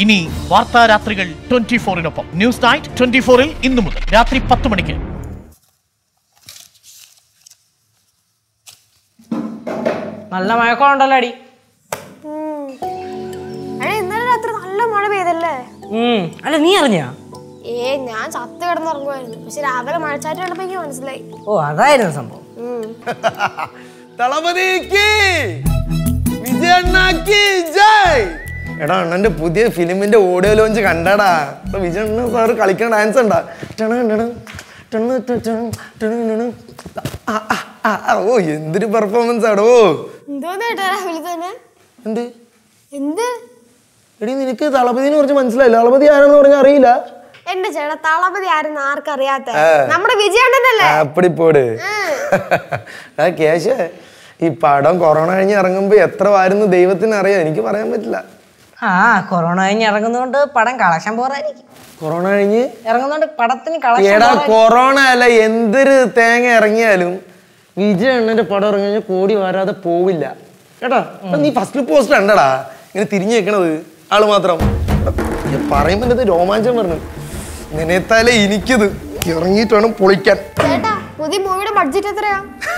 ഇനി വാർത്താ രാത്രികൾ ട്വന്റി ഫോറിനൊപ്പം ന്യൂസ് നൈറ്റ് ട്വന്റി ഫോറിൽ ഇന്നു മുതൽ രാത്രി പത്ത് മണിക്ക് നല്ല മഴക്കോളുണ്ടല്ലോ അടി എടാ ഇന്നലെ രാത്രി നല്ല മഴ പെയ്തല്ലേ ഉം അല്ല നീ അറിഞ്ഞാ ഏ ഞാൻ ചത്ത് കിടന്നുറങ്ങുമായിരുന്നു പക്ഷെ രാവിലെ മഴച്ചാറ്റ് കണ്ടപ്പോ എനിക്ക് മനസ്സിലായി ഓ അതായിരുന്നു സംഭവം ഉം. തളപതിക്ക് വിജയണ്ണാക്ക് ജയ് എടാ അണ്ണന്റെ പുതിയ ഫിലിമിന്റെ ഓഡിയോ ലോഞ്ച് കണ്ടടാ ഇപ്പൊ വിജയണ്ണ സാറ് കളിക്കണ ഡാൻസ് ഉണ്ടാ ടണ ടണ ടണ ടണ ടണ ടണ. ആ, ആ, ആ, ആ, ഓ എന്തൊരു പെർഫോമൻസ് ആടോ എന്തോന്ന് കേട്ടോ രാവിലെ തന്നെ എന്ത് എന്ത് എടി നിനക്ക് തളപതിനെ കുറിച്ച് മനസ്സിലായില്ല തളപതി ആരാന്ന് പറഞ്ഞാൽ അറിയില്ല എന്റെ ചേട്ടാ തളപതി ആരെന്ന് ആർക്കറിയാത്ത നമ്മുടെ വിജയാണ്ടനല്ലേ അപ്പടി പോട് ആ കേശ ഈ പടം കൊറോണ കഴിഞ്ഞ് ഇറങ്ങുമ്പോ എത്ര വാരുന്നു ദൈവത്തിന് അറിയാം എനിക്ക് പറയാൻ പറ്റില്ല ആ കൊറോണ കഴിഞ്ഞ് ഇറങ്ങുന്നതുകൊണ്ട് പടം കളക്ഷൻ പോറായിരിക്കും കൊറോണ കഴിഞ്ഞ് ഇറങ്ങുന്നതുകൊണ്ട് പടത്തിന് കളക്ഷൻ എടാ കൊറോണ അല്ല എന്തൊരു തേങ്ങ ഇറങ്ങിയാലും വിജയ് അണ്ണന്റെ പടം ഇറങ്ങി കഴിഞ്ഞാൽ കോടി വരാതെ പോവില്ല കേട്ടാ അപ്പൊ നീ ഫസ്റ്റ് പോസ്റ്റ് കണ്ടടാ ഇങ്ങനെ തിരിഞ്ഞു വെക്കണത് ആള് മാത്രം എടാ, ഞാൻ പറയുമ്പോ ഇത് രോമാഞ്ചം പറഞ്ഞു നിനത്താലേ എനിക്കിത് ഇറങ്ങിയിട്ട് വേണം പൊളിക്കാൻ ചേട്ടാ പുതിയ മൂവിയുടെ ബഡ്ജറ്റ് എത്രയാ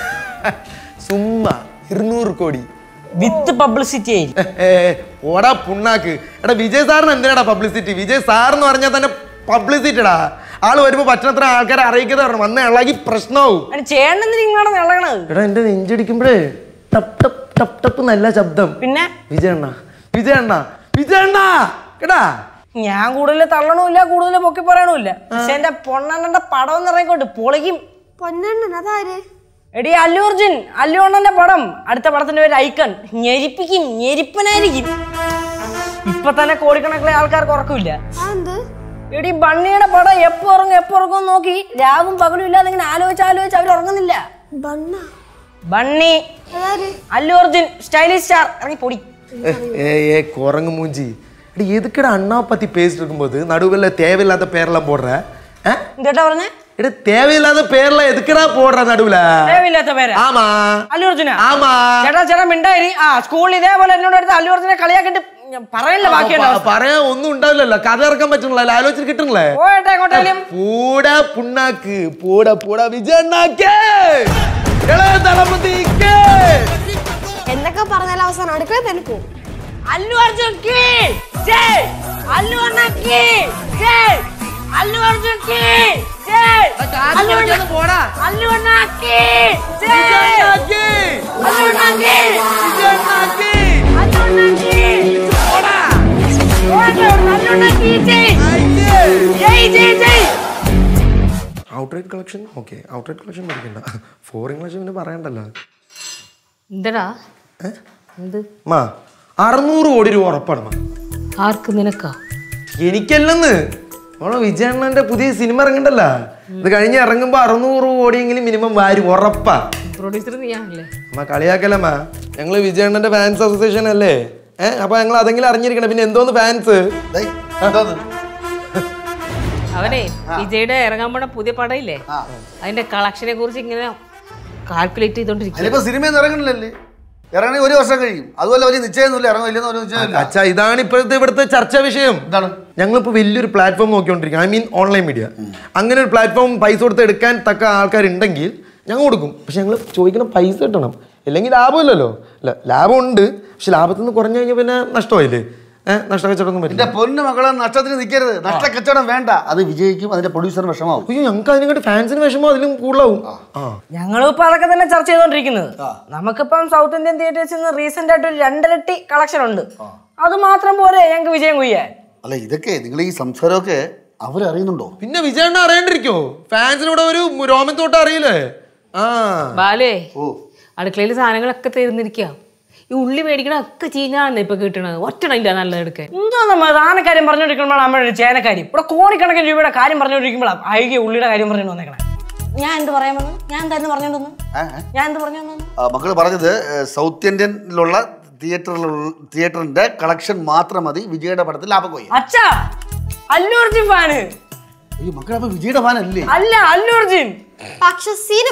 സുമ്മാ ഇരുന്നൂറ് കോടി വിത്ത് പബ്ലിസിറ്റി ആയിരിക്കും ഏ, ഓടാ പുണ്ണാക്ക് എടാ വിജയ് സാറിന് എന്തിനാടാ പബ്ലിസിറ്റി വിജയ് സാർ എന്ന് പറഞ്ഞാൽ തന്നെ പബ്ലിസിറ്റിടാ ആള് വരുമ്പോ പറ്റണത്ര ആൾക്കാരെ അറിയിക്കാതെ പറഞ്ഞു വന്ന ഇളകി പ്രശ്നമാവും അതിന് ചേട്ടൻ നിങ്ങളാണ് ഇളകണത് എടാ എന്റെ നെഞ്ചടിക്കുമ്പോഴേ ടപ്പ് ടപ്പ് ടപ്പ് ടപ്പ് നല്ല ശബ്ദം പിന്നെ വിജയണ്ണ വിജയണ്ണ വിജയണ്ണ കേടാ ഞാൻ കൂടുതൽ തള്ളണമില്ല കൂടുതൽ പൊക്കി പറയണമില്ല പക്ഷെ എന്റെ പൊണ്ണണ്ണന്റെ പടം എന്ന് ഇറങ്ങിക്കോട്ട് പൊളിക്കും പൊന്നണ്ണൻ അതാര് എടി അല്ലു അർജുൻ അല്ലു അണ്ണന്റെ പടം അടുത്ത പടത്തിന്റെ പേര് ഐക്കൺ ഞെരിപ്പിക്കും ഞെരിപ്പനായിരിക്കും ഇപ്പൊ തന്നെ കോടിക്കണക്കിലെ ആൾക്കാർക്ക് ഉറക്കമില്ല ആ എന്ത് എടി ബണ്ണിയുടെ പടം എപ്പോ ഉറങ്ങും എപ്പോ ഉറങ്ങും നോക്കി രാവും പകലും ഇല്ലാതെ ഇങ്ങനെ ആലോചിച്ച് ആലോചിച്ച് അവർ ഉറങ്ങുന്നില്ല ബണ്ണ ബണ്ണി അതാര് അല്ലു അർജുൻ സ്റ്റൈലിഷ് സ്റ്റാർ ഇറങ്ങി പൊടി ഏ ഏ കുരങ്ങ് മൂഞ്ചി എടി എതുക്കട അണ്ണാ പத்தி பேசிட்டு இருக்கும்போது நடுவில் தேவையில்லாத பேரெல்லாம் போடுற ஆ? എന്താ പറഞ്ഞേ എടി தேவையில்லாத பேர்லாம் எதுக்குடா போடுற நடுவுல ദയവില്ലാത്ത പേര് ஆமா അല്ലു അർജുന ஆமா ചേട്ടാ ചേട്ടാ മിണ്ടായി ആ സ്കൂളിൽ ഇതേപോലെ എന്നോട് അടുത്ത് അല്ലു അർജുനെ കളിയാക്കിട്ട് ഞാൻ പറയില്ല ബാക്കിയുണ്ട് പ- പറയാൻ ഒന്നും ഉണ്ടാവില്ലല്ലോ കഥ ഇറക്കാൻ പറ്റണല്ലോ ആലോചിച്ച് കിട്ടണല്ലേ പോയേട്ടാ എങ്ങോട്ടേലും പൂടാ പുണ്ണാക്ക് പൂടാ പൂടാ വിജയണ്ണാക്ക് ഇളയ തളപതിക്ക് എന്തൊക്കെ പറഞ്ഞാലും അവസാനം അടുക്കളയിൽ തന്നെ പോകും അല്ലു അർജുൻ കീ ജയ് അല്ലു അണ്ണ കീ ജയ് അല്ലു അർജുൻ കീ ജയ് അല്ലു അണ്ണ പോടാ അല്ലു അണ്ണ കീ ജയ് വിജയണ്ണാക്ക് അല്ലു അണ്ണ കീ വിജയണ്ണാക്ക് അല്ലു അണ്ണ കീ പോടാ പോടാ അല്ലു അണ്ണ കീ ജയ് ജയ് ജയ് ജയ് outright collection okay outright collection പഠിക്കണ്ട ഫോറിൻ കളക്ഷൻ പിന്നെ പറയണ്ടല്ലോ എന്തടാ എന്ത് മാ അറുന്നൂറ് കോടി രൂപ ഉറപ്പാണ് മാ ആർക്ക് നിനക്കാ എനിക്കല്ലെന്ന് നമ്മളെ വിജയണ്ണന്റെ പുതിയ സിനിമ ഇറങ്ങണ്ടല്ലോ ഇത് കഴിഞ്ഞ് ഇറങ്ങുമ്പോ അറുന്നൂറ് കോടിയെങ്കിലും മിനിമം വാരും ഉറപ്പാ പ്രൊഡ്യൂസർ നീയാണല്ലേ അമ്മ കളിയാക്കല്ലമ്മ ഞങ്ങള് വിജയണ്ണന്റെ ഫാൻസ് അസോസിയേഷൻ അല്ലേ ഏഹ് അപ്പൊ ഞങ്ങൾ അതെങ്കിലും അറിഞ്ഞിരിക്കണം പിന്നെ എന്തോന്ന് ഫാൻസ് അവനെ വിജയുടെ ഇറങ്ങാൻ പോണ പുതിയ പടയില്ലേ അതിന്റെ കളക്ഷനെ കുറിച്ച് ഇങ്ങനെ കാൽക്കുലേറ്റ് ചെയ്തോണ്ടിരിക്കുക അതിലിപ്പോ സിനിമയിൽ ഇറങ്ങണില്ലല്ലേ ഇറങ്ങണി ഒരു വർഷം കഴിയും അതുപോലെ വലിയ നിശ്ചയമൊന്നുമില്ല ഇറങ്ങില്ലെന്ന് ഒരു നിശ്ചയമില്ല അച്ഛാ ഇതാണ് ഇപ്പോഴത്തെ ഇവിടുത്തെ ചർച്ചാ വിഷയം എന്താണ് ഞങ്ങളിപ്പോ വലിയൊരു പ്ലാറ്റ്ഫോം നോക്കിക്കൊണ്ടിരിക്കുക ഐ മീൻ ഓൺലൈൻ മീഡിയ അങ്ങനെ ഒരു പ്ലാറ്റ്ഫോം പൈസ കൊടുത്ത് എടുക്കാൻ തക്ക ആൾക്കാരുണ്ടെങ്കിൽ ഞങ്ങൾ കൊടുക്കും പക്ഷെ ഞങ്ങൾ ചോദിക്കുന്ന പൈസ കിട്ടണം അല്ലെങ്കിൽ ലാഭമില്ലല്ലോ അല്ല ലാഭം ഉണ്ട് പക്ഷെ ലാഭത്തിൽ നിന്ന് കുറഞ്ഞു കഴിഞ്ഞാൽ പിന്നെ നഷ്ടമായില്ലേ ഏഹ് നഷ്ടക്കച്ചവടമൊന്നും എന്റെ പറ്റില്ല പൊന്നു മക്കളെ നഷ്ടത്തിന് നിൽക്കരുത് നഷ്ട കച്ചവടം വേണ്ട അത് വിജയിക്കും അതിന്റെ പ്രൊഡ്യൂസറിന് വിഷമാവും അയ്യോ ഞങ്ങൾക്ക് അതിനെക്കാട്ടി ഫാൻസിന് വിഷമം അതിലും കൂടുതലാവും ആ ഞങ്ങളും ഇപ്പൊ അതൊക്കെ തന്നെ ചർച്ച ചെയ്തോണ്ടിരിക്കുന്നത് നമുക്കിപ്പം സൗത്ത് ഇന്ത്യൻ തിയേറ്റേഴ്സിൽ നിന്ന് റീസെന്റ് ആയിട്ട് ഒരു രണ്ടരട്ടി കളക്ഷൻ ഉണ്ട് അത് മാത്രം പോരെ ഞങ്ങൾക്ക് വിജയം കൊയ്യാൻ അല്ല ഇതൊക്കെ നിങ്ങൾ ഈ സംസാരമൊക്കെ അവരറിയുന്നുണ്ടോ പിന്നെ വിജയണ്ണ അറിയണ്ടിരിക്കോ ഫാൻസിനൂടെ ഒരു രോമത്തോട്ട് അറിയില്ലേ ആ ബാലേ ഓ അടുക്കളയിൽ സാധനങ്ങളൊക്കെ തീർന്നിരിക്കുക ഈ ഉള്ളി മേടിക്കണ ഒക്കെ ചീഞ്ഞാണ് ഇപ്പൊ കിട്ടണത് ഒറ്റണില്ല നല്ലത് എടുക്കാൻ എന്തോ നമ്മൾ ആനക്കാര്യം പറഞ്ഞോണ്ടിരിക്കുമ്പോഴാണ് നമ്മുടെ ഒരു ചേനക്കാര്യം ഇവിടെ കോടിക്കണക്കിന് രൂപയുടെ കാര്യം പറഞ്ഞോണ്ടിരിക്കുമ്പോഴാണ് അഴുകിയ ഉള്ളിയുടെ കാര്യം പറഞ്ഞു വന്നേക്കണേ ഞാൻ എന്ത് പറയാൻ വന്നു ഞാൻ എന്തായിരുന്നു പറഞ്ഞോണ്ട് വന്നു ഏ, ഏ? ഞാൻ എന്ത് പറഞ്ഞു വന്നു ആ, മക്കള് പറഞ്ഞത് ഏ, സൗത്ത് ഇന്ത്യനിലുള്ള തിയേറ്ററിലുള്ള തിയേറ്ററിന്റെ കളക്ഷൻ മാത്രം മതി വിജയുടെ പടത്തിൽ ലാഭം കൊയ്യാൻ അച്ഛാ അല്ലു അർജുൻ ഫാന് അയ്യോ മക്കളെ അപ്പൊ വിജയുടെ ഫാനല്ലേ അല്ല അല്ലു അർജുൻ പക്ഷെ സിനിമ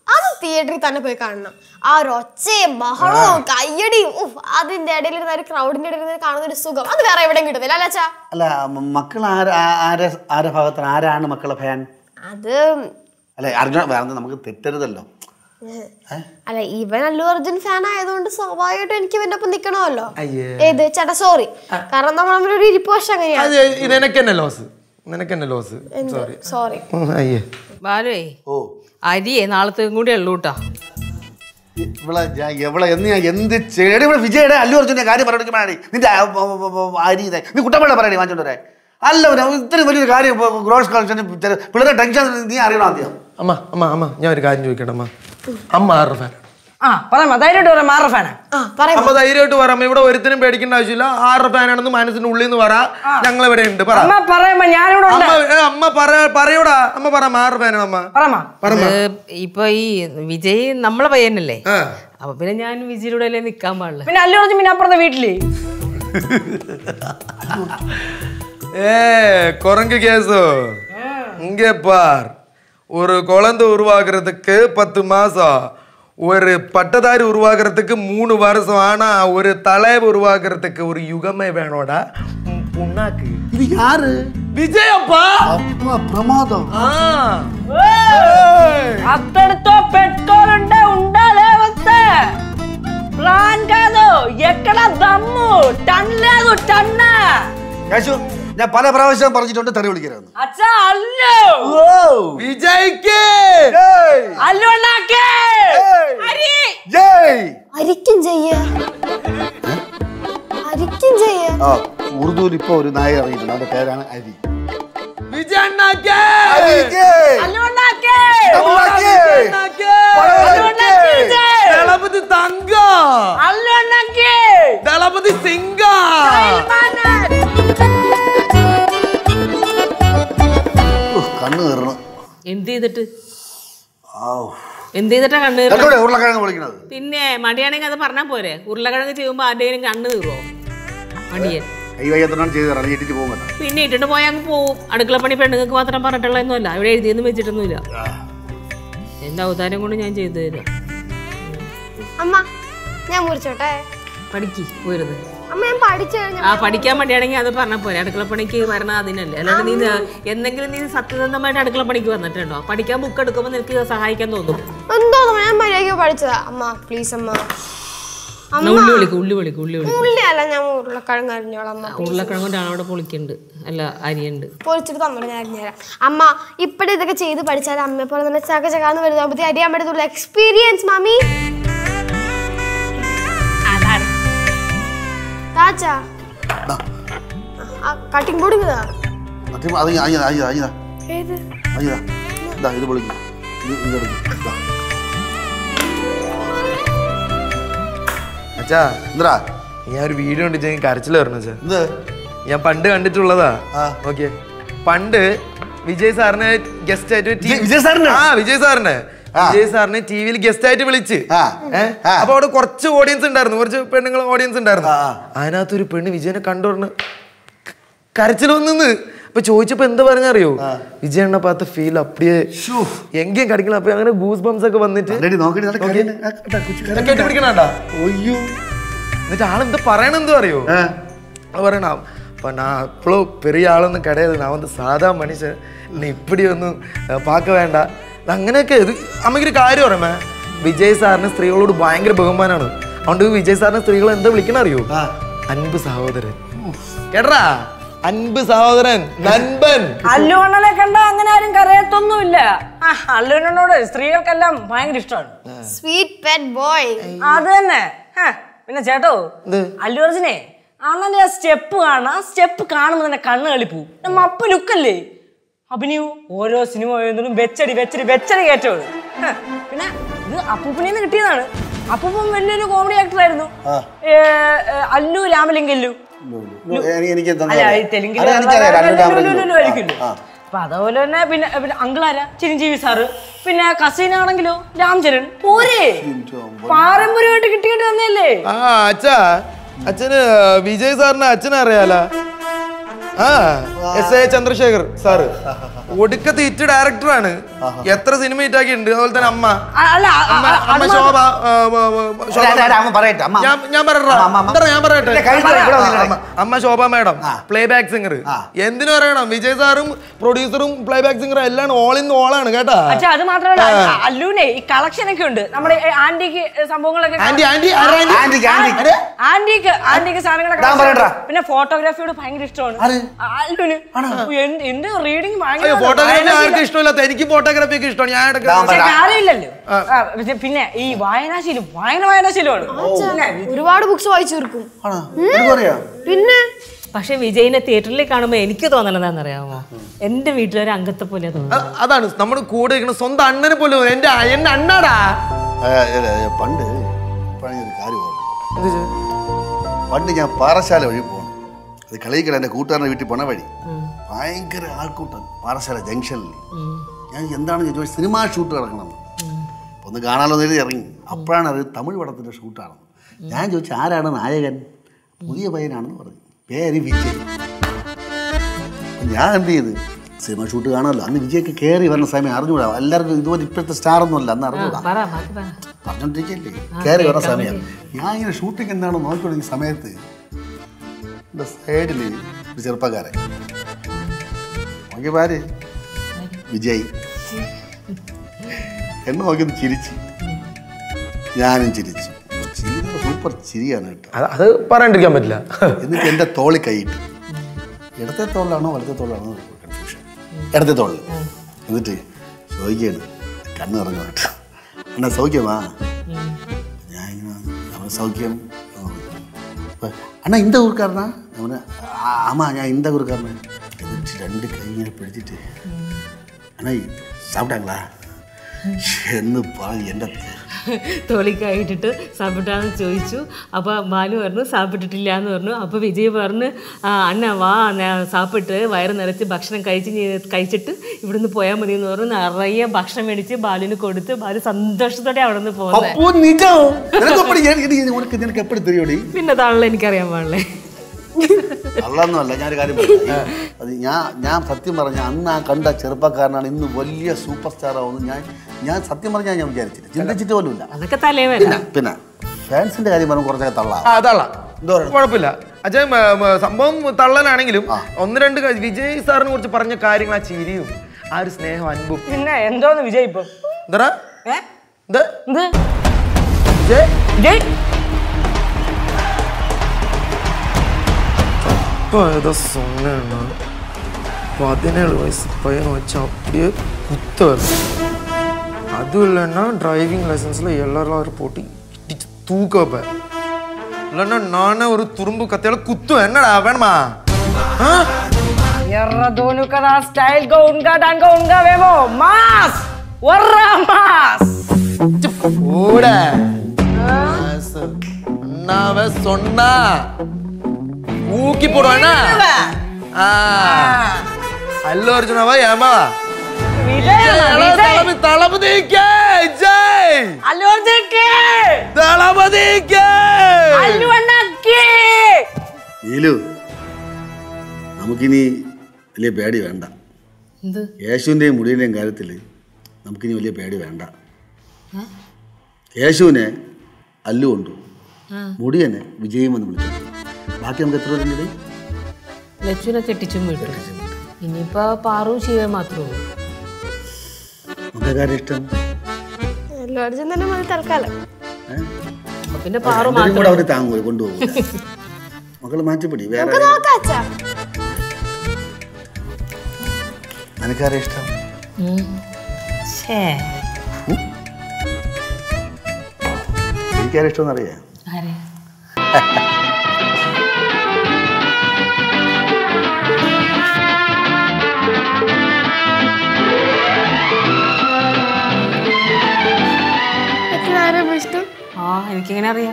അത് തിയേറ്ററിൽ തന്നെ പോയി കാണണം ആ ഒരു ഒച്ചയും ബഹളവും കയ്യടിയും ഉഫ്, അതിന്റെ ഇടയിൽ ഇരുന്ന ഒരു ക്രൗഡിന്റെ ഇടയിൽ ഇരുന്ന് കാണുന്ന ഒരു സുഖം അത് വേറെ എവിടെയും കിട്ടുന്നില്ല അല്ല അച്ഛാ അല്ല മ- മക്കൾ ആര് ആ- ആരെ ആരെ ഭാഗത്താണ് ആരാണ് മക്കളെ ഫാൻ അത് അല്ലെ അർജുന വേറെ നമുക്ക് തെറ്റരുതല്ലോ അല്ല ഇവൻ അല്ലു അർജുൻ ഫാൻ ആയതുകൊണ്ട് സ്വാഭാവികമായിട്ടും എനിക്ക് ഇവന്റെ ഒപ്പം നിക്കണമല്ലോ അയ്യേ. ഏത് ചേട്ടാ സോറി കാരണം നമ്മൾ തമ്മിലൊരു ഇരിപ്പ് വശം അങ്ങനെയാണ് അത് നിനക്ക് തന്നെ ലോസ് നിനക്ക് തന്നെ ലോസ് സോറി സോറി അയ്യേ ബാലുവേ ഓ അരിയേ നാളത്തേക്കും കൂടി ഉള്ളൂ കേട്ടോ ഇവളെ ഞാൻ എവളെ എന്ന് ഞാൻ എന്ത് ചെയ്യണം ഇവിടെ വിജയുടെ അല്ലു അർജുന്റെ കാര്യം പറഞ്ഞിട്ട് നിന്റെ ആ- ആ- ആ- ആ അരി ഇതേ. നീ കുട്ടമ്പള പറയണേ വാങ്ങിച്ചോണ്ടേ അല്ല പിന്നെ ഇത്രയും വലിയൊരു കാര്യം ഗ്രോസ് കളക്ഷൻ പിള്ളേരെ ടെൻഷൻ നീ അറിയണം ആദ്യം അമ്മ അമ്മ അമ്മ ഞാൻ ഒരു കാര്യം ചോദിക്കട്ടെ അമ്മ അമ്മ ആരുടെ ഫാൻ ആ പറയാം ധൈര്യമായിട്ട് പറയാം മാറ ഫാനാ ആ പറയാം അമ്മ ധൈര്യമായിട്ട് പറ അമ്മ ഇവിടെ ഒരുത്തിനും പേടിക്കേണ്ട ആവശ്യമില്ല ആരുടെ ഫാനാണെന്ന് മനസ്സിന്റെ ഉള്ളിൽ നിന്ന് പറ ഞങ്ങൾ ഇവിടെ ഉണ്ട് പറ അമ്മ പറയാമ്മ ഞാനിവിടെ ഉണ്ട് അമ്മ ഏ, അമ്മ പറ പറയൂടാ അമ്മ പറ ആരുടെ ഫാനാണ് അമ്മ പറമ്മ പറമ്മ അത് ഇപ്പൊ ഈ വിജയ് നമ്മളെ പയ്യനല്ലേ ആ. അപ്പൊ പിന്നെ ഞാൻ വിജയുടെ അല്ലേ നിക്കാൻ പാടില്ല പിന്നെ അല്ലു അർജുൻ പിന്നെ അപ്പുറത്തെ വീട്ടില് ஏ குரங்கு கேசு இங்கே பார் ஒரு குழந்தை உருவாக்குறதுக்கு பத்து மாசம் ஒரு பட்டதாரி உருவாக்குறதுக்கு மூணு வருஷம் ஆனா ஒரு தலைவர் உருவாக்குறதுக்கு ஒரு யுகமே வேணோடா உன் புண்ணாக்கு ഇത് യാറ് விஜய் அப்பா അപ്പ പ്രമാദം ஆ. అక్కడితో పెట్టుకోవాలంటే ఉండాలేవస్తే ప్లాన్ కాదు ఎక్కడ దమ్ము టన్ లేదు టన్న യേശു ഞാൻ പല പ്രാവശ്യം പറഞ്ഞിട്ടുണ്ട് തെറി വിളിക്കരുതെന്ന് అచ్చా అల్లు விஜய்க்கு అల్లు నాకే ജയ് അരിക്കും ചെയ്യ അരിക്കും ചെയ്യ ആ ഉറുദുവിൽ ഇപ്പൊ ഒരു നായ ഇറങ്ങിയിട്ടുണ്ട് അവന്റെ പേരാണ് അരി விஜய் அண்ணாக்கு అల్లు నాకే அண்ணாக்கு தளபதி தங்கம் అల్లు నాకే தளபதி சிங்கம் കണ്ണ് കയറണം എന്ത് ചെയ്തിട്ട് എന്ത് ചെയ്തിട്ടാ കണ്ണ് കീറുന്നത്? എന്നോട് ഉരുളക്കിഴങ്ങ് വിളിക്കണത് പിന്നെ മടിയാണെങ്കിൽ അത് പറഞ്ഞാൽ പോരെ ഉരുളക്കിഴങ്ങ് ചെയ്യുമ്പോ ആരുടെയും കണ്ണ് കീറുമോ മടിയൻ കൈ വയ്യാത്തനാണ് ചെയ്ത് തരണം ഇട്ടിട്ട് പോകും കേട്ടോ പിന്നെ ഇട്ടിട്ട് പോയാൽ അങ്ങ് പോവും അടുക്കള പണി പെണ്ണുങ്ങൾക്ക് മാത്രം പറഞ്ഞിട്ടുള്ളതൊന്നുമല്ല ഇവിടെ എഴുതിയൊന്നും വെച്ചിട്ടൊന്നുമില്ല എന്റെ അവതാരം കൊണ്ട് ഞാൻ ചെയ്തു തരാം അമ്മ ഞാൻ മുറിച്ചോട്ടെ പഠിക്ക് പോരുത് അമ്മ ഞാൻ പഠിച്ചു കഴിഞ്ഞ ആ പഠിക്കാൻ വേണ്ടിയാണെങ്കിൽ അത് പറഞ്ഞാൽ പോരെ അടുക്കള പണിക്ക് വരണ അതിനല്ലേ അല്ലാണ്ട് നീ ന- എന്തെങ്കിലും നീ സത്യസന്ധമായിട്ട് അടുക്കള പണിക്ക് വന്നിട്ടുണ്ടോ പഠിക്കാൻ ബുക്ക് എടുക്കുമ്പോൾ നിനക്ക് സഹായിക്കാൻ തോന്നും എന്തോ ഞാൻ മര്യാദയ്ക്ക് പഠിച്ചതാ അമ്മ പ്ലീസ് അമ്മ എന്നാ ഉള്ളി വിളിക്കും ഉള്ളി വിളിക്കും ഉള്ളി വിളിക്കും ഉള്ളിയല്ല ഞാൻ ഉരുളക്കിഴങ്ങ് അരിഞ്ഞോളാം അമ്മ ഉരുളക്കിഴങ്ങിൻ്റെ അവിടെ പൊളിക്കുന്നുണ്ട് അല്ല അരിയുണ്ട് പൊളിച്ചിട്ട് തന്നോട് ഞാൻ അരിഞ്ഞുതരാം അമ്മ ഇപ്പഴേ ഇതൊക്കെ ചെയ്ത് പഠിച്ചാൽ അമ്മയെ പോലെ തന്നെ ചക ചകാന്ന് വരുന്നപ്പോഴത്തേ അരിയാൻ പറ്റത്തുള്ള എക്സ്പീരിയൻസ് മാമി താച്ചാ കട്ടിംഗ് ബോർഡ് ഇതാ മറ്റേ അത് ഞാൻ- അയ്യ അയ്യ അയ്യ ഏത് അയ്യ ഇതാ ഇത് വിളിക്കും ഇത് ഇത് എടുക്കും ഇതാ. അച്ഛാ എന്താ ഞാൻ ഒരു വീഡിയോ കണ്ടിട്ട് എനിക്ക് കരച്ചിൽ വരണം അച്ഛാ എന്ത് ഞാൻ പണ്ട് കണ്ടിട്ടുള്ളതാ ആ. ഓക്കെ പണ്ട് വിജയ് സാറിനെ ഗസ്റ്റ് ആയിട്ട് ടി- വിജയ്- വിജയ് സാറിനെ? ആ വിജയ് സാറിനെ ആ. വിജയ് സാറിനെ ടി വിയിൽ ഗസ്റ്റ് ആയിട്ട് വിളിച്ച് ആ. ഏ? ആ. അപ്പൊ അവിടെ കുറച്ച് ഓഡിയൻസ് ഉണ്ടായിരുന്നു കുറച്ച് പെണ്ണുങ്ങൾ ഓഡിയൻസ് ഉണ്ടായിരുന്നു ആ, ആ. അതിനകത്തൊരു പെണ്ണ് വിജയനെ കണ്ടുപറഞ്ഞ് കരച്ചിൽ വന്നു അപ്പൊ ചോദിച്ചപ്പോ എന്താ പറഞ്ഞറിയോ വിജയണ്ണ പാത്ത ഫീൽ അപ്പടിയെ എങ്കേം കടിക്കണം അപ്പൊ അങ്ങനെ ഗൂസ് ബംസ് ഒക്കെ വന്നിട്ട് റെഡി നോക്കണി നല്ല കരയുന്നു. ആ, കേട്ടാ, കൊച്ചു കരയുന്നു. ഇതൊക്കെ പിടിക്കണാ ഒയ്യോ എന്നിട്ട് ആളെന്താ പറയണെന്തോ അറിയോ ஆ. அவன் പറയണ அப்போ நான் அவ்வளோ பெரிய ஆளൊന്നും கிடையாது நான் வந்து சாதா மனுஷன் நீ இப்படி ഒന്നും ഏഹ്, பார்க்க വേണ്ട അങ്ങനെയൊക്കെ ഇത് അമ്മയ്ക്കൊരു കാര്യം പറയാമേ വിജയ് സാറിന് സ്ത്രീകളോട് ഭയങ്കര ബഹുമാനാണ് അതുകൊണ്ട് വിജയ് സാറിന് സ്ത്രീകൾ എന്താ വിളിക്കണ അറിയോ ആ. അൻപ് സഹോദരൻ കേട്ടറാ അൻപ് സഹോദരൻ നൻപൻ അല്ലു അണ്ണനെ കണ്ട അങ്ങനെ ആരും കരയത്തൊന്നുമില്ല ആ അല്ലു അണ്ണനോട് സ്ത്രീകൾക്കെല്ലാം ഭയങ്കര ഇഷ്ടമാണ് സ്വീറ്റ് പെറ്റ് ബോയ് അത് തന്നെ ഹ, പിന്നെ ചേട്ടോ എന്ത്? അല്ലു അർജുനെ അണ്ണന്റെ ആ സ്റ്റെപ്പ് കാണാ സ്റ്റെപ്പ് കാണുമ്പോൾ തന്നെ കണ്ണ് കളിപ്പൂ മപ്പ് ലുക്കല്ലേ അഭിനയവും ഓരോ സിനിമ കഴിയുന്നതും വെച്ചടി വെച്ചടി വെച്ചടി കയറ്റമാണ് ഹ, പിന്നെ ഇത് അപ്പൂപ്പനിന്ന് കിട്ടിയതാണ് അപ്പൂപ്പൻ വലിയൊരു കോമഡി ആക്ടർ ആയിരുന്നു ഏ, ഏ, അല്ലു രാമലിംഗല്ലു എനിക്ക് എനിക്ക് തന്നത് അല്ല ഈ തെലുങ്കിൽ അത് എനിക്കറിയാം, രണ്ടു രാമലിംഗം. ആയിരിക്കുമല്ലോ അപ്പൊ അതുപോലെ തന്നെ പിന്നെ പിന്നെ അങ്കിളാര ചിരഞ്ജീവി സാറ് പിന്നെ കസീൻ ആണെങ്കിലോ രാംചരൺ പോരെ പാരമ്പര്യമായിട്ട് കിട്ടിയിട്ട് തന്നെയല്ലേ ആ അച്ഛാ അച്ഛന് വിജയ് സാറിനെ അച്ഛനെ അറിയാലോ ആ എസ് എ ചന്ദ്രശേഖർ സാറ് ഒടുക്കത്തെ ഹിറ്റ് ഡയറക്ടറാണ് എത്ര സിനിമ ഹിറ്റാക്കിയിട്ടുണ്ട് അതുപോലെ തന്നെ അമ്മ ആ, അല്ല ആ, ആ, അമ്മ ആ, അമ്മ അത് ശോഭ ആ, ആ, ആ, ശോഭ അല്ല, അല്ല, അമ്മ പറയട്ടെ, അമ്മ. ഞാൻ ഞാൻ പറയട്ടെ അമ്മ, അമ്മ. എന്താ ഞാൻ പറയട്ടെ ഇല്ല, കഴിഞ്ഞ ഇവിടെ വന്നില്ലേ? അമ്മ- അമ്മ ശോഭ മാഡം ആ. പ്ലേ ബാക്ക് സിംഗർ ആ. എന്തിനു പറയണം വിജയ് സാറും പ്രൊഡ്യൂസറും പ്ലേ ബാക്ക് സിംഗറും എല്ലാം ഓൾ ഇൻ ഓൾ ആണ് കേട്ടാ അച്ഛാ അത് മാത്രമല്ല ആ. അല്ലൂനെ ഈ കളക്ഷൻ ഒക്കെ ഉണ്ട് നമ്മുടെ ഈ ആന്റിക്ക് സംഭവങ്ങളൊക്കെ ആന്റി ആന്റി ആരാ ആന്റി? ആന്റിക്ക്, ആന്റിക്ക്. അരെ? ആന്റിക്ക് ആന്റിക്ക് സാധനങ്ങളൊക്കെ ഞാൻ പറയട്ടെ. പിന്നെ ഫോട്ടോഗ്രാഫിയോട് ഭയങ്കര ഇഷ്ടമാണ് ആര്? ആ, അല്ലൂന് എന്ത് എന്ത് റീഡിങ് അയ്യോ ഫോട്ടോഗ്രാഫി ആർക്കും ഇഷ്ടമില്ലാത്ത എനിക്ക് ഫോട്ടോഗ്രാഫി ഒക്കെ ഇഷ്ടമാണ് ഞാൻ ഇടയ്ക്ക് ഞാൻ പറയാം. കാര്യമില്ലല്ലോ ആ, പക്ഷെ പിന്നെ ഈ വായനാശീലം വായന വായനാശീലമാണ് പിന്നെ ഒരുപാട് ബുക്സ് വായിച്ചു തീർക്കും ആണോ എനിക്കറിയാം പിന്നെ പക്ഷെ വിജയിനെ തിയേറ്ററിൽ കാണുമ്പോൾ എനിക്ക് തോന്നണതാണെന്നറിയാമോ എന്റെ വീട്ടിലൊരു അംഗത്തെ പോലെ തോന്നുന്നു അ- അതാണ് നമ്മുടെ കൂടെ ഇരിക്കുന്ന സ്വന്തം അണ്ണനെ പോലെ തോന്നുന്നു. എന്റെ എന്റെ അണ്ണാടാ ഏ, ഏ, ഏ, പണ്ട് പഴയ ഒരു കാര്യം ഓർമ്മ പണ്ട് ഞാൻ പാറശാല വഴി പോകണം അത് കളിക്കട എൻ്റെ കൂട്ടുകാരൻ്റെ വീട്ടിൽ പോണ വഴി ഭയങ്കര ആൾക്കൂട്ടം പാറശാല ജംഗ്ഷനിൽ ഞാൻ എന്താണ് ചോദിച്ചു സിനിമാ ഷൂട്ട് കിടക്കണം ഒന്ന് കാണാലോ എന്ന് എഴുതി ഇറങ്ങി അപ്പോഴാണ് അത് തമിഴ് പടത്തിൻ്റെ ഷൂട്ടാണെന്ന് ഞാൻ ചോദിച്ചു ആരാണ് നായകൻ പുതിയ പയ്യനാണെന്ന് പറഞ്ഞു പേര് വിജയ് അപ്പൊ ഞാൻ എന്ത് ചെയ്ത് സിനിമ ഷൂട്ട് കാണാമല്ലോ അന്ന് വിജയൊക്കെ കയറി വരുന്ന സമയം അറിഞ്ഞുകൂടാ എല്ലാവർക്കും ഇതുപോലെ ഇപ്പോഴത്തെ സ്റ്റാർ ഒന്നുമല്ല അന്ന് അറിഞ്ഞുകൂടാ പറ ബാക്കി പറ പറഞ്ഞോണ്ടിരിക്കല്ലേ കയറി വരുന്ന സമയം ഞാൻ ഇങ്ങനെ ഷൂട്ടിംഗ് എന്താണെന്ന് നോക്കിക്കൊണ്ടിരിക്കുന്ന സമയത്ത് എൻ്റെ സൈഡിൽ ഒരു ചെറുപ്പക്കാരൻ നോക്കി പാര് വിജയ് എന്നെ നോക്കി ഒന്ന് ചിരിച്ച് ഞാനും ചിരിച്ചു ചിരി സൂപ്പർ ചിരിയാണ് കേട്ടോ അത് അത് പറയാണ്ടിരിക്കാൻ പറ്റില്ല എന്നിട്ട് എൻ്റെ തോളി കൈയിട്ട് ഇടത്തെ തോളിലാണോ വലത്തെ തോളിലാണോ കൺഫ്യൂഷൻ ഇടത്തെ തോളിൽ എന്നിട്ട് ചോദിക്കുകയാണ് കണ്ണ് നിറഞ്ഞു കേട്ടോ എന്നാ സൗഖ്യമാ ഞാൻ ഇങ്ങനെ അവൻ സൗഖ്യം അപ്പൊ, അണ്ണാ ഇന്ത ഊർക്കാരനാ അവന് ആമാ ഞാൻ ഇന്ത ഊർക്കാരനാ എന്നിട്ട് രണ്ട് കൈ ഇങ്ങനെ പിടിച്ചിട്ട് അണ്ണാ സാப்பிட்டாங்களா എന്ന് പറഞ്ഞ് എൻ്റെ തോളിക്കായിട്ടിട്ട് സാപ്പിട്ടാന്ന് ചോദിച്ചു അപ്പോൾ ബാലു പറഞ്ഞു സാപ്പിട്ടിട്ടില്ല എന്ന് പറഞ്ഞു അപ്പോൾ വിജയ് പറഞ്ഞു "ആ, അണ്ണ വാ ഞാൻ സാപ്പിട്ട് വയറ് നിറച്ച് ഭക്ഷണം കഴിച്ച് നീ- കഴിച്ചിട്ട് ഇവിടുന്ന് പോയാൽ മതി എന്ന് പറഞ്ഞു നിറയെ ഭക്ഷണം മേടിച്ച് ബാലുവിന് കൊടുത്ത് ബാലു സന്തോഷത്തോടെ അവിടെ നിന്ന് പോകുന്നത് അപ്പോ നിജം നിനക്ക് എപ്പടി ഉനക്ക് നിനക്ക് എപ്പടി തെരിയോടി പിന്നെ താണല്ലോ എനിക്കറിയാൻ പാടില്ലേ അള്ളൊന്നുമല്ല ഞാനൊരു കാര്യം പറയാം. അത് ഞാൻ ഞാൻ സത്യം പറഞ്ഞ അന്ന് ആ കണ്ട ചെറുപ്പക്കാരനാണ് ഇന്ന് വലിയ സൂപ്പർ സ്റ്റാർ ആവുന്നത് ഞാൻ ഞാൻ സത്യം പറഞ്ഞാൽ ഞാൻ വിചാരിച്ചില്ല ചിന്തിച്ചിട്ട് പോലുമില്ല അതൊക്കെ തലേ വരാം പിന്നെ ഫാൻസിന്റെ കാര്യം പറയുമ്പോൾ കുറച്ചൊക്കെ തള്ളാം ആ, അതല്ല എന്തോ പറയണം? കുഴപ്പമില്ല അച്ഛൻ മ, മ, സംഭവം തള്ളലാണെങ്കിലും ഒന്ന് രണ്ട് ക- വിജയ് സാറിനെ കുറിച്ച് പറഞ്ഞ കാര്യങ്ങൾ ആ ചിരിയും ആ ഒരു സ്നേഹം അൻപും പിന്നെ എന്തോന്ന് വിജയ് ഇപ്പൊ എന്താ ഏ ഇത് എന്ത് വിജയ് വിജയ് இப்போ ஏதோ சொன்னேன்னா பதினேழு வயசு பையனை வச்சு அப்படியே குத்தாரு அதுவும் இல்லைன்னா டிரைவிங் லைசன்ஸில் எல்லாரும் போட்டு இடிச்சு தூக்க வைப்பேன் இல்லைன்னா நானே ஒரு துரும்பு கத்தையால குத்துவேன் என்னடா வேணுமா ஆ? ఎర్ర దోను కదా స్టైల్ గా ఉంగా డంగా ఉంగా వేమో మాస్ వర్రా మాస్ சி, போட மாசு. அண்ணாவே சொன்னா ஊக்கி போடுவேன்னா ஆ அல்லு அர்ஜுனாவா ஏமாவா విజయ్ విజయ్ தளபதி தளபதிக்கு ஜெய் అల్లు అర్జున్కి தளபதிக்கு అల్లు అన్నకి നീലു നമുക്കിനി വലിയ പേടി വേണ്ട എന്ത് യേശുവിൻ്റെയും മുടിയുടെയും കാര്യത്തിൽ നമുക്കിനി വലിയ പേടി വേണ്ട യേശുവിനെ അല്ലു കൊണ്ടു മുടിയനെ വിജയം എന്ന് വിളിച്ചു ബാക്കി നമുക്ക് എത്ര പേരുണ്ട് ലച്ചുവിനെ കെട്ടിച്ചും വിട്ടു ഇനിയിപ്പോ പാറും ശിവയും മാത്രമേ ഉള്ളൂ നമുക്ക് കാര്യം ഇഷ്ടം അല്ലു അർജുൻ തന്നെ മതി തൽക്കാലം അപ്പൊ പിന്നെ പാറു രണ്ടുപേരും മാത്രം കൂടെ അവർ താങ്ങൂല കൊണ്ടുപോകും മക്കള് മാറ്റിപ്പിടി വേറെ നമുക്ക് നോക്കാം അച്ഛാ നിനക്കാരെ ഇഷ്ടം ഛേ എനിക്കാരെ ഇഷ്ടം എന്നറിയാം ആരെ എത്ര ആരും ഇഷ്ടം ആ എനിക്കെങ്ങനെ അറിയാം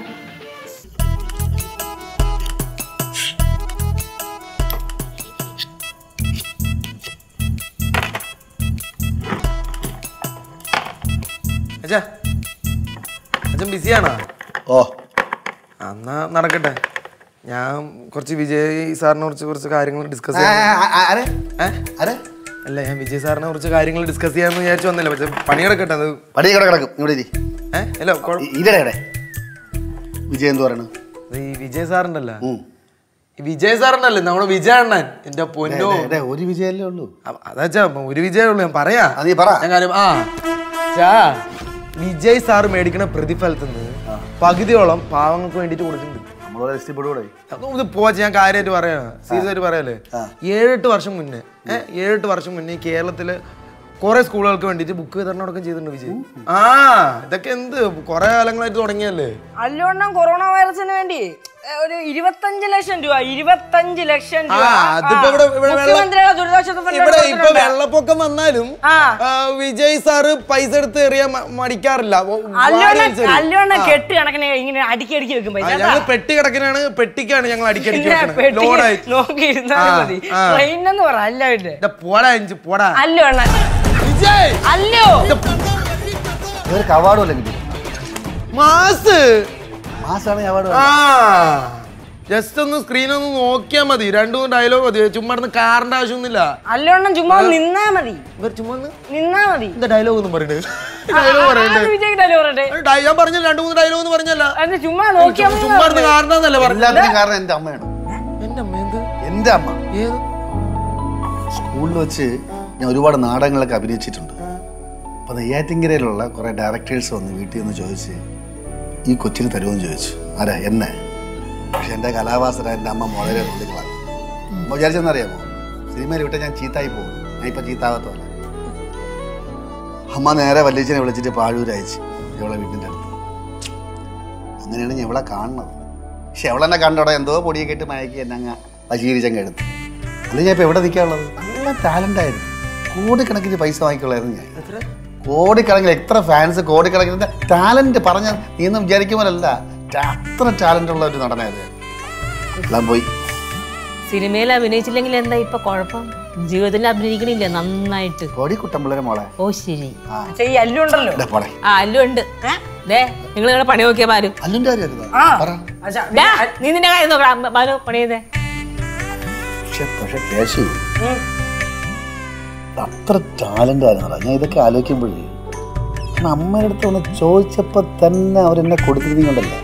അച്ഛാ അച്ഛൻ ബിസിയാണോ ഓ എന്നാ നടക്കട്ടെ ഞാൻ കുറച്ച് വിജയ് സാറിനെ കുറിച്ച് കുറച്ച് കാര്യങ്ങൾ ഡിസ്കസ് ആ, ചെയ്യാൻ ആ, ആ, ആരെ ഏ? ആരെ അല്ല ഞാൻ വിജയ് സാറിനെ കുറിച്ച് കാര്യങ്ങൾ ഡിസ്കസ് ചെയ്യാന്ന് വിചാരിച്ചു വന്നില്ല പക്ഷെ പണിയെടുക്കട്ടെ അത് പടി ഇവിടെ കിടക്കും ഇവിടെ ഇരി. ഏ അല്ല കുഴപ്പ- ഇ- ഇരിടെ ഇവിടെ വിജയ് എന്ത് പറയണു ഇത് ഈ വിജയ് സാറിൻ്റെ ഉം. ഈ വിജയ് സാറിൻ്റെ നമ്മുടെ വിജയ് അണ്ണൻ എന്റെ പൊന്നോ ഡേ, ഡേ, ഒരു വിജയല്ലേ ഉള്ളൂ അ- അതാച്ചാ ഒരു വിജയേ ഉള്ളൂ ഞാൻ പറയാ അത് നീ പറ ഞാൻ കാര്യം ആ ചാ വിജയ് സാറ് മേടിക്കുന്ന പ്രതിഫലത്തിൽ നിന്ന് പകുതിയോളം പാവങ്ങൾക്ക് വേണ്ടിയിട്ട് കൊടുക്കുന്നുണ്ട് നമ്മളോട് ഇഷ്ടപ്പെടൂടെ അപ്പൊ ഇത് പോച്ച് ഞാൻ കാര്യമായിട്ട് പറയാ സീരിയസ് ആയിട്ട് പറയല്ലേ ഏഴെട്ട് വർഷം മുന്നേ ഏഹ് ഏഴെട്ട് വർഷം മുന്നേ കേരളത്തില് കുറെ സ്കൂളുകൾക്ക് വേണ്ടിയിട്ട് ബുക്ക് വിതരണം അടക്കം ചെയ്തിട്ടുണ്ട് വിജയ് ആ ഇതൊക്കെ എന്ത് കുറെ കാലങ്ങളായിട്ട് തുടങ്ങിയല്ലേ അല്ലുകൊണ്ടും കൊറോണ വൈറസിന് വേണ്ടി ഏ, ഒരു ഇരുപത്തഞ്ച് ലക്ഷം രൂപ ഇരുപത്തഞ്ച് ലക്ഷം ആ രൂപ അതിപ്പോ ഇവിടെ ഇവിടെ വെള്ള- മുഖ്യമന്ത്രിയുടെ ദുരിതാശ്വാസ ഫണ്ടിൽ ഇവിടെ ഇപ്പൊ കൊടുത്തിട്ടുണ്ട്. വെള്ളപ്പൊക്കം വന്നാലും ആ. ആ, വിജയ് സാറ് പൈസ എടുത്ത് എറിയാൻ മ- മടിക്കാറില്ല ഓ, വാരി അല്ലുകൊണ്ട വലിച്ചെറിയും. അല്ലുകൊണ്ട കെട്ട് കണക്കിന് ഇങ്ങനെ അടുക്കി അടുക്കി വെക്കും ആ, പൈസ ഞങ്ങള് പെട്ടി കിടക്കിനാണ് പെട്ടിക്കാണ് ഞങ്ങൾ അടിക്കടിക്ക് പിന്നെ വെക്കണത്. പെട്ടി ലോഡായി നോക്കി ഇരുന്നാലും ആ, മതി ആ. ട്രെയിനെന്ന് പറ അല്ല വീട്ട് ഇതാ പോടാ അഞ്ച് പോടാ അല്ലു അണ്ണ വിജയ് അല്ലോ ഇവർക്ക് അവാർഡും അല്ല കിട്ടി മാസ് മാസാണ് അവാർഡ് ആ ജസ്റ്റ് ഒന്ന് സ്ക്രീൻ ഒന്ന് നോക്കിയാ മതി രണ്ടു മൂന്ന് ഡയലോഗ് മതി ചുമ്മാ ഇരുന്ന് കാറിന്റെ ആവശ്യമൊന്നുമില്ല അല്ലുണ്ണൻ ചുമ്മാ ഒന്ന് നിന്നാ മതി ഇവർ ചുമ്മാ ഒന്ന് നിന്നാ മതി എന്താ ഡയലോഗ് ഒന്നും പറയണ്ടേ ഡയലോഗ് പറയണ്ടേ വിജയിക്കല്ലോ പറയട്ടെ ഒരു ഡയ- ഞാൻ പറഞ്ഞ രണ്ടു മൂന്ന് ഡയലോഗ് എന്ന് പറഞ്ഞല്ല അത് ചുമ്മാ നോക്കിയാ മതി ചുമ്മാ ഇരുന്ന് കാരണന്നല്ലേ പറഞ്ഞു എല്ലാത്തിനും കാരണം എൻ്റെ അമ്മയാണ് എന്റെ അമ്മ എന്ത് എൻ്റെ അമ്മ ഏത് സ്കൂളിൽ വെച്ച് ഞാൻ ഒരുപാട് നാടകങ്ങളൊക്കെ അഭിനയിച്ചിട്ടുണ്ട് അപ്പോൾ നെയ്യാറ്റിങ്കരയിലുള്ള കുറേ ഡയറക്ടേഴ്സ് വന്ന് വീട്ടിൽ നിന്ന് ചോദിച്ച് ഈ കൊച്ചിന് തരുമെന്ന് ചോദിച്ചു ആരാ എന്നെ പക്ഷെ എൻ്റെ കലാവാസന എൻ്റെ അമ്മ വളരെ നുള്ളികളാണ് അമ്മ വിചാരിച്ചെന്നറിയാമോ സിനിമയിൽ വിട്ട് ഞാൻ ചീത്തായി പോകും ഞാൻ ഇപ്പം ചീത്താകത്തല്ല അമ്മ നേരെ വല്യച്ഛനെ വിളിച്ചിട്ട് പാഴൂർ അയച്ചു ഇവളെ വീട്ടിൻ്റെ അടുത്ത് അങ്ങനെയാണ് ഞാൻ ഇവളെ കാണുന്നത് പക്ഷെ അവളെന്നെ കണ്ടോടെ എന്തോ പൊടിയൊക്കെ ഇട്ട് മയക്കി എന്നെ അങ്ങ് വശീകരിച്ചങ്ങ് എടുത്തു അല്ല ഞാൻ ഇപ്പൊ എവിടെ നിൽക്കാനുള്ളത് നല്ല ടാലന്റ് ആയിരുന്നു കോടിക്കണക്കിന് പൈസ വാങ്ങിക്കൊള്ളായിരുന്നു ഞാൻ കോടിക്കണക്കിന് എത്ര ഫാൻസ് കോടിക്കണക്കിന് ടാലന്റ് പറഞ്ഞ നീ ഒന്നും വിചാരിക്കുമ്പോഴല്ല അത്ര ടാലന്റ് ഉള്ള ഒരു നടനായിരുന്നു എല്ലാം പോയി സിനിമയിൽ അഭിനയിച്ചില്ലെങ്കിൽ എന്താ ഇപ്പൊ കുഴപ്പം ജീവിതത്തിൽ അഭിനയിക്കണില്ല നന്നായിട്ട് കോടി കുട്ടമ്പിള്ളരെ മോളെ ഓ ശരി പക്ഷേ ഈ അല്ലുണ്ടല്ലോ എടാ പോടെ ആ അല്ലു ഉണ്ട് ദേ നിങ്ങൾ നിങ്ങളുടെ പണി നോക്കിയാ ബാലു അല്ലിൻ്റെ കാര്യമായിരുന്നു ആ പറ അച്ഛാ, ദാ, നീ നിന്റെ കാര്യം നോക്കണം ബാലു പണി ചെയ്തേ പക്ഷെ പക്ഷെ കേശു അത്ര ടാലന്റ് ആയിരുന്നു ഞാൻ ഇതൊക്കെ ആലോചിക്കുമ്പോഴേ കാരണം അമ്മയുടെ അടുത്ത് വന്ന് ചോദിച്ചപ്പോൾ തന്നെ അവരെന്നെ കൊടുത്തിരുന്നുണ്ടല്ലോ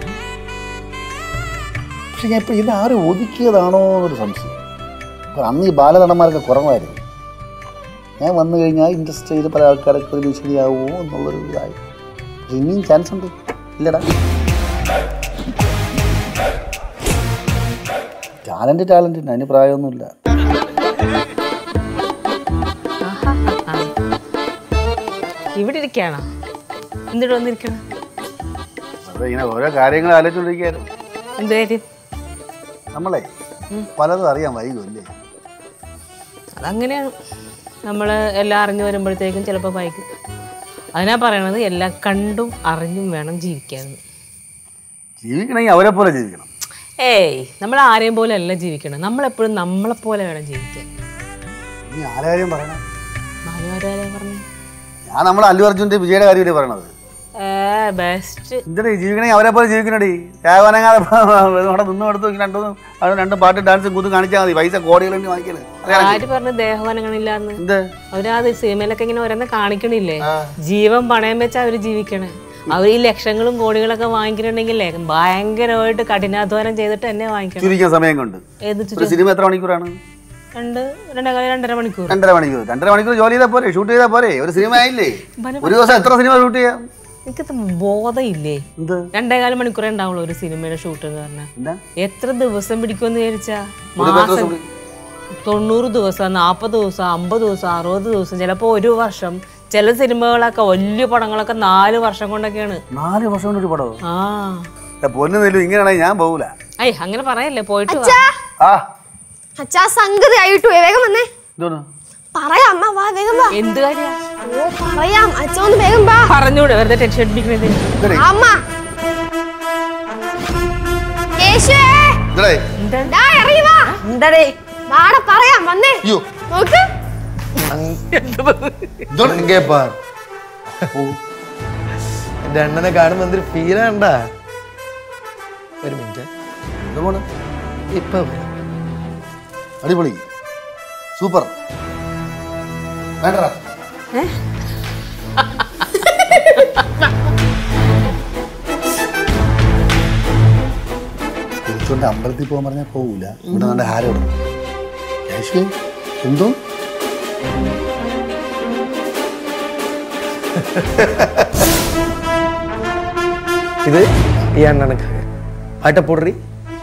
പക്ഷെ ഞാൻ ഇപ്പം ഇത് ആരും ഒതുക്കിയതാണോ എന്നൊരു സംശയം അപ്പോൾ അന്ന് ഈ ബാലനടന്മാരൊക്കെ കുറവായിരുന്നു ഞാൻ വന്നു കഴിഞ്ഞാൽ ഇൻഡസ്ട്രിയിൽ പല ആൾക്കാരൊക്കെ ഒരു ഭീഷണിയാവുമോ എന്നുള്ളൊരു ഇതായി പക്ഷെ ഇനിയും ചാൻസ് ഉണ്ട് ഇല്ലടാ ടാലന്റ് ടാലന്റ് അതിന് പ്രായമൊന്നുമില്ല ഇവിടെ ഇരിക്കാണോ എന്തിട്ട് വന്നിരിക്കണം അപ്പോൾ ഇങ്ങനെ ഓരോ കാര്യങ്ങൾ ആലോചിച്ചുകൊണ്ടിരിക്കുകയായിരുന്നു എന്ത് കാര്യം നമ്മളെ പലതും അറിയാൻ വൈകുമല്ലേ അതങ്ങനെയാണ് നമ്മൾ എല്ലാം അറിഞ്ഞു വരുമ്പോഴത്തേക്കും ചിലപ്പോൾ വായിക്കും അതിനാ പറയണത് എല്ലാം കണ്ടും അറിഞ്ഞും വേണം ജീവിക്കാൻ ജീവിക്കണമെങ്കിൽ അവരെ പോലെ ജീവിക്കണം ഏയ് നമ്മൾ ആരെയും പോലെ അല്ല ജീവിക്കണം നമ്മളെപ്പോഴും നമ്മളെ പോലെ വേണം ജീവിക്കാൻ നീ ആരാര്യം പറയണേ ഭാനുവാരെ പറഞ്ഞു ഞാൻ നമ്മൾ അല്ലു അർജുൻ്റെ വിജയുടെ കാര്യമല്ലേ പറയണത് ഏ ബെസ്റ്റ് എന്തിനാ ജീവിക്കണമെങ്കിൽ അവരെ പോലെ ജീവിക്കണടി രാവനങ്ങാതെ അവിടെ നിന്ന് എടുത്ത് രണ്ടു അവിടെ രണ്ട് പാട്ട് ഡാൻസും കൂത്തും കാണിച്ചാൽ മതി പൈസ കോടികൾ വാങ്ങിക്കണേ ആര് പറഞ്ഞു ദേഹവനങ്ങളില്ലാന്ന് എന്ത് അവരത് സിനിമയിലൊക്കെ ഇങ്ങനെ ഓരോന്ന് കാണിക്കണില്ലേ ജീവൻ പണയം വെച്ചാ അവര് ജീവിക്കണേ അവർ ഈ ലക്ഷങ്ങളും കോടികളൊക്കെ വാങ്ങിക്കണമെങ്കിലേ ഭയങ്കരമായിട്ട് കഠിനാധ്വാനം ചെയ്തിട്ട് തന്നെ വാങ്ങിക്കണം ചുരുക്കാൻ സമയം കൊണ്ട് ഏത് ഒരു സിനിമ എത്ര മണിക്കൂറാണ് രണ്ട് രണ്ടേകാല രണ്ടര മണിക്കൂർ രണ്ടര മണിക്കൂർ രണ്ടര മണിക്കൂർ ജോലി ചെയ്താൽ പോരെ ഷൂട്ട് ചെയ്താൽ പോരെ ഒരു സിനിമ ആയില്ലേ ഒരു ദിവസം എത്ര സിനിമ ഷൂട്ട് ചെയ്യാം എനിക്കത് ബോധമില്ലേ എന്ത് രണ്ടേകാല മണിക്കൂറേ ഉണ്ടാവുള്ളൂ ഒരു സിനിമയുടെ ഷൂട്ട് എന്ന് പറഞ്ഞാൽ എന്താ എത്ര ദിവസം പിടിക്കുമെന്ന് വിചാരിച്ചാ ഒരു മാസം ദിവസം തൊണ്ണൂറ് ദിവസം നാൽപ്പത് ദിവസം അമ്പത് ദിവസം അറുപത് ദിവസം ചിലപ്പോൾ ഒരു വർഷം ചില സിനിമകളൊക്കെ വലിയ പടങ്ങളൊക്കെ നാല് വർഷം കൊണ്ടൊക്കെയാണ് നാല് വർഷം കൊണ്ട് ഒരു പടമോ ആ പൊന്നു നെല്ലും ഇങ്ങനെയാണെങ്കിൽ ഞാൻ പോകൂല ഐ അങ്ങനെ പറയല്ലേ പോയിട്ട് വാ ആ അച്ഛാ സംഗതി ആയിട്ടു വേഗം വന്നേ എന്തോന്ന് പറയാം അമ്മ വാ വേഗം വാ എന്ത് കാര്യാ ഓ പറയാം അച്ഛ ഒന്ന് വേഗം വാ പറഞ്ഞൂടെ വെറുതെ ടെൻഷൻ അടിപ്പിക്കണത് അമ്മ യേശുവേ ഇതേ ദാ ഇറങ്ങി വാ എന്തടേ വാട പറയാം വന്നേ അയ്യോ നോക്ക് ഇങ്ങേപ്പാ. എന്റെ അണ്ണനെ കാണുമ്പോ എന്തൊരു ഫീലാണ്ടാ ഒരു മിനിറ്റ് എന്ത് പോണ് ഇപ്പൊ വരാം. അടിപൊളി സൂപ്പർ വേണ്ടടാ കുളിച്ചോണ്ട് അമ്പലത്തിൽ പോകാൻ പറഞ്ഞാൽ പോകൂല ഇവിടെ നല്ല ഹാരം ഇടും ക്യാഷ് എന്തോ ഇത് ഈ അണ്ണനക്കാக ആട്ട പോടുറി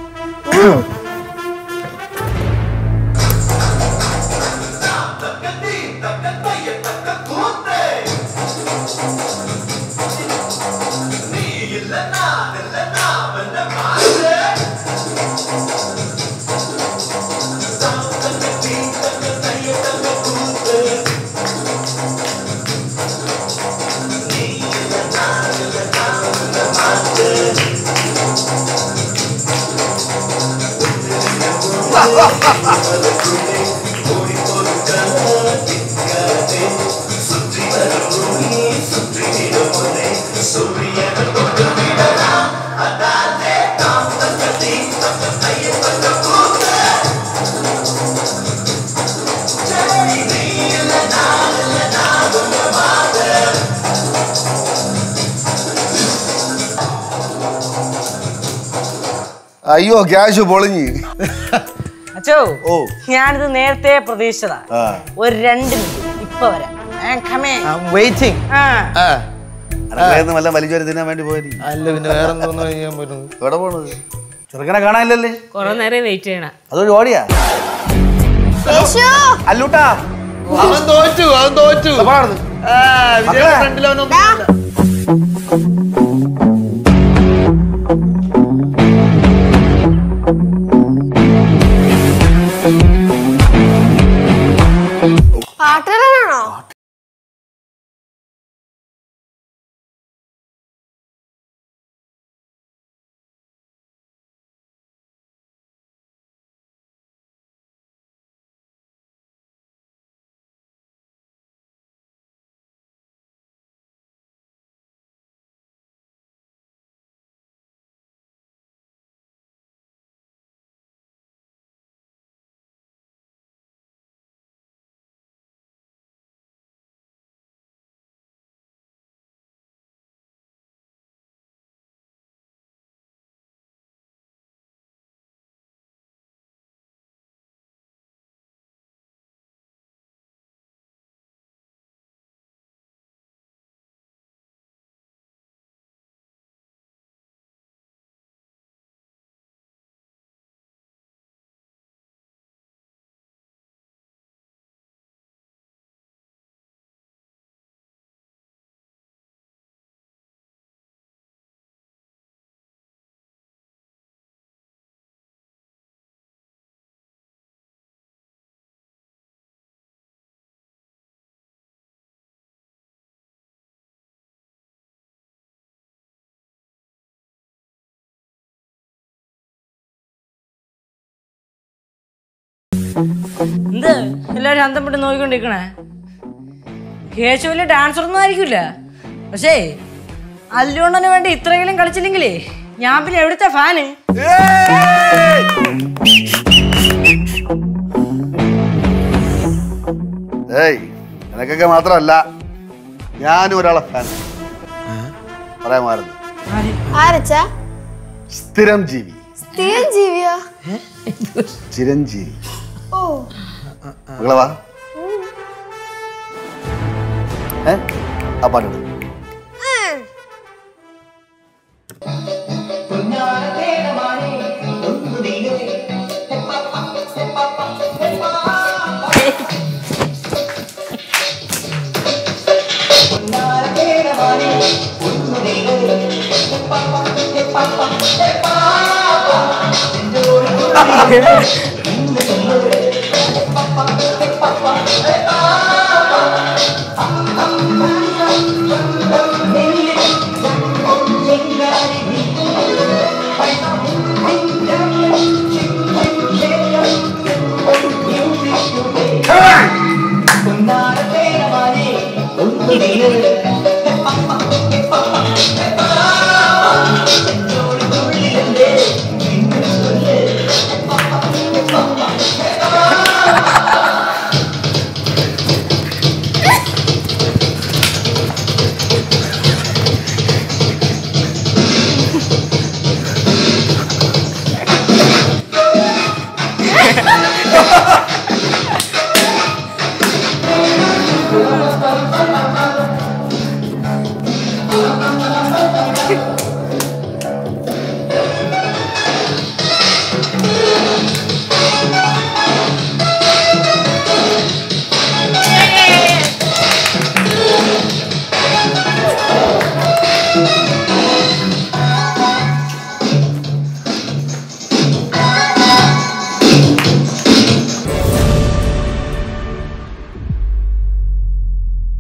അയ്യോ ക്യാഷ് പൊളിഞ്ഞ് അച്ചോ ഓ. ഞാനിത് നേരത്തെ പ്രതീക്ഷിച്ചതാ ആ. ഒരു രണ്ട് മിനിറ്റ് ഇപ്പൊ വരാം I am coming. വെയിറ്റിംഗ് ആ അടുക്കളയിൽ വല്ല വലിച്ചോരി തിന്നാൻ വേണ്ടി പോയി അല്ല പിന്നെ വേറെ എന്തോന്നു ചെയ്യാൻ പറ്റുന്നത് എവിടെ പോണത് ചെറുക്കനെ കാണാനില്ലല്ലേ കുറെ നേരം വെയിറ്റ് ചെയ്യണം അതൊരു ഓടിയാ യേശു അല്ലൂട്ടാ അവൻ തോറ്റു അവൻ തോറ്റു പോടാ അവിടുന്ന്. ആ, വിജയുടെ മക്കളെ. ഫ്രണ്ടിൽ അവനൊന്നും ദാ. പാട്ടുകാരനാണോ എന്ത് എല്ലാവരും അന്തം വിട്ട് നോക്കിക്കൊണ്ടിരിക്കണേ കേശുവില് ഡാൻസർ ഒന്നും ആയിരിക്കില്ല പക്ഷേ അല്ലുകൊണ്ടന് വേണ്ടി ഇത്രയെങ്കിലും കളിച്ചില്ലെങ്കിലേ ഞാൻ പിന്നെ എവിടുത്തെ ഫാന് ഏയ് നിനക്കൊക്കെ മാത്രമല്ല ഞാനും ഒരാളെ ഫാൻ പറയാമായിരുന്നു ആരച്ചാ സ്ഥിരം ജീവി സ്ഥിരം ജീവിയാ ചിരഞ്ജീവി ഓ മകളെ വാ ഏ ആ പാട്ട് ഒന്നാണ്